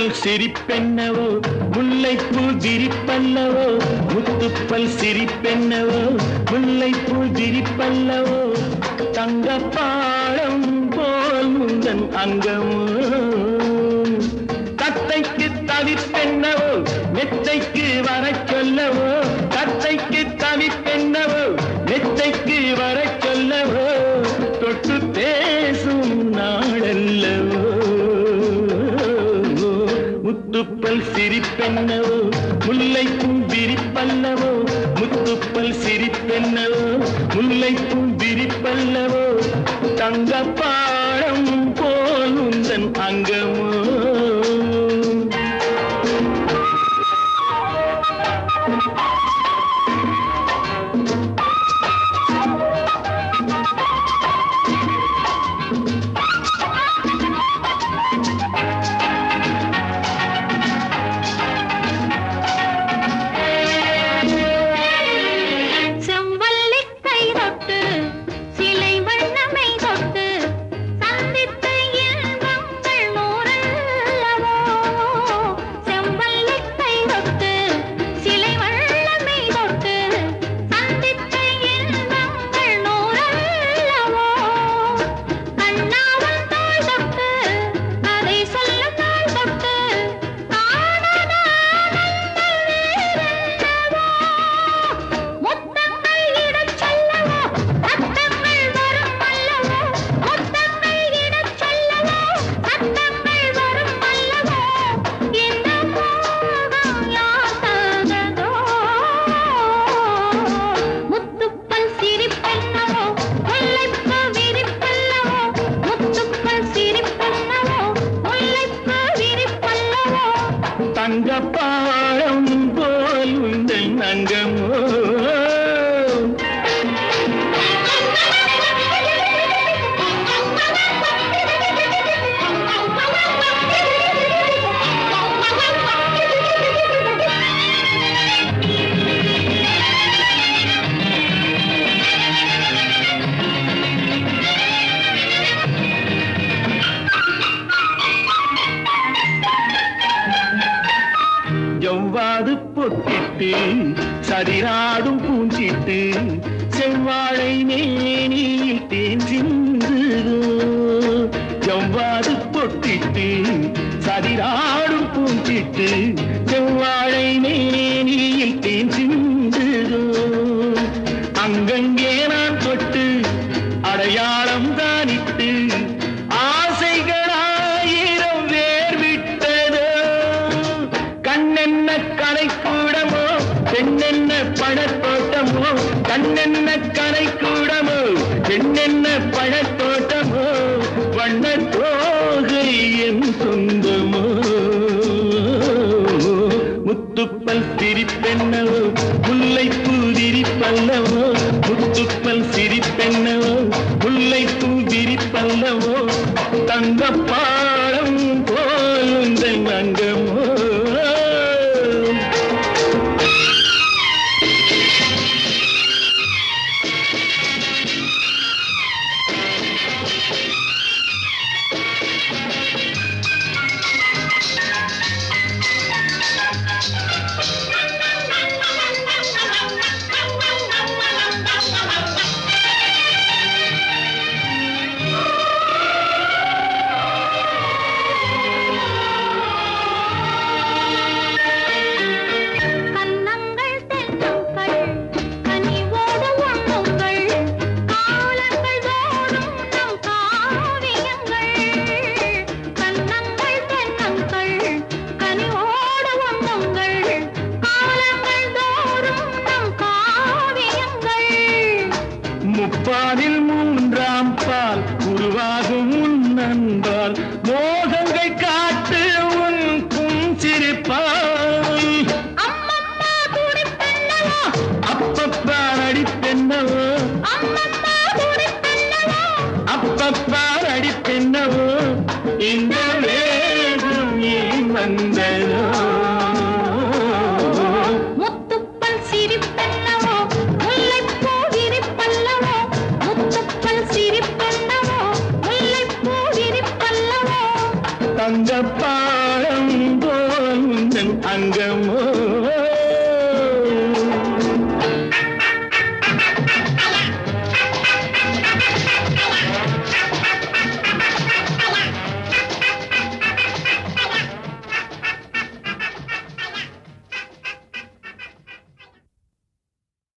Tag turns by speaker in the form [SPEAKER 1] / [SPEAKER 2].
[SPEAKER 1] முத்துப்பல் சிரிப்பென்னவோ முல்லைப்பூ திரிப்பல்லவோ முத்துப்பல் சிரிப்பென்னவோ முல்லைப்பூ திரிப்பல்லவோ தங்கப்பாடம் போல் முந்தன் அங்கமோ தத்தைக்கு தவிப்பென்னவோ மெத்தைக்கு வரச் சொல்லவோ தத்தைக்கு தவிப்பென்னவோ மெத்தைக்கு வரச் சொல்லவோ தொட்டு பேசும் நாளல்லவோ முத்துப்பல் சிரிப்பென்னவோ முல்லைக்கும் விரிப்பல்லவோ முத்துப்பல் சிரிப்பென்னவோ முல்லைக்கும் விரிப்பல்லவோ தங்கப்பாடம் போல் உந்தன் அங்கமோ
[SPEAKER 2] செவ்வல்லிக் கை தொட்டு சிலை வண்ணமை தொட்டு சந்தித்த இன்பங்கள் நூறல்லவோ செவ்வல்லிக் கை தொட்டு சிலை வண்ணமை தொட்டு சந்தித்த இன்பங்கள் நூறல்லவோ கண்ணாவன் தாள் தொட்டு அதை சொல்லும் நாள் தொட்டு காணாத ஆனந்தம் வேறென்னவோ முத்தங்கள் இடச் சொல்லவோ சத்தங்கள் வரும் அல்லவோ முத்தங்கள் இடச் சொல்லவோ சத்தங்கள் வரும் அல்லவோ இந்த மோகம் யார் தந்ததோ முத்துப்பல் சிரிப்பென்னவோ முல்லைப்பூ விரிப்பல்லவோ முத்துப்பல் சிரிப்பென்னவோ முல்லைப்பூ விரிப்பல்லவோ
[SPEAKER 1] தங்கப்பாடம் போல் உந்தன் அங்கமோ ஜவ்வாது பொட்டிட்டு சதிராடும் பூஞ்சிட்டு செவ்வாழை மேனியில் தேன் சிந்துதோ ஜவ்வாது பொட்டிட்டு சதிராடும் பூஞ்சிட்டு செவ்வாழை மேனியில் தேன் சிந்துதோ அங்கங்கே நான் தொட்டு அடையாளம் தானிட்டு ஆசைகளாயிரம் வேர் விட்டதோ கண்ணென்ன கலைக்கூடமோ பெண்ணென்ன பழத்தோட்டமோ கண்ணென்ன கலைக்கூடமோ பெண்ணென்ன பழத்தோட்டமோ வண்ண தோகை என் சொந்தமோ முத்துப்பல் சிரிப்பென்னவோ முல்லை பூதிரிப்பல்லவோ முத்துப்பல் சிரிப்பென்னவோ முல்லை பூதிரிப்பல்லவோ தங்கப்பாடம் போல் உந்தன் அங்கமோ